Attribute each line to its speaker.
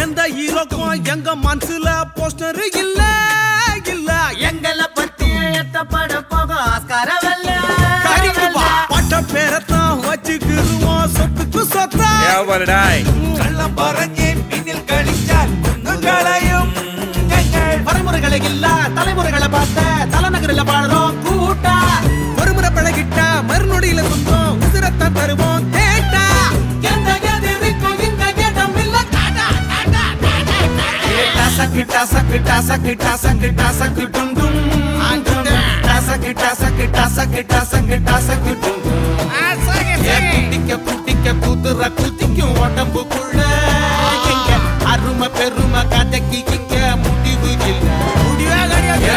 Speaker 1: எந்த ஹீரோக்கும் எங்க மனசுல போஸ்டர் இல்ல இல்ல
Speaker 2: எங்களை பத்தி எத்தப்பட போகும் ஆஸ்கார வெல்ல
Speaker 1: கறிக்குவா பட்ட பேரத்தான் வச்சுக்கிருவோம் சொத்துக்கு சொத்தா
Speaker 3: கள்ளம் பறஞ்சே பின்னில் கழிச்சால் குங்குகளையும் எங்கள்
Speaker 1: பரமுறைகளை இல்ல தலைமுறைகளை பார்த்த தலைநகரில் பாடுறோம் கூட்டா ஒரு முறை பழகிட்டா மறுநொடியில துன்பம் உதிரத்தான் தருவோம் கேட்டா எந்த எதிரிக்கும் இந்த இடம் இல்ல டாடா டாடா டாடா
Speaker 3: டசக்கு டசக்கு டசக்கு டசக்கு டசக்கு டும் டும் டும். டசக்கு டசக்கு டசக்கு டசக்கு டசக்கு டும் டும்.
Speaker 1: ஆசை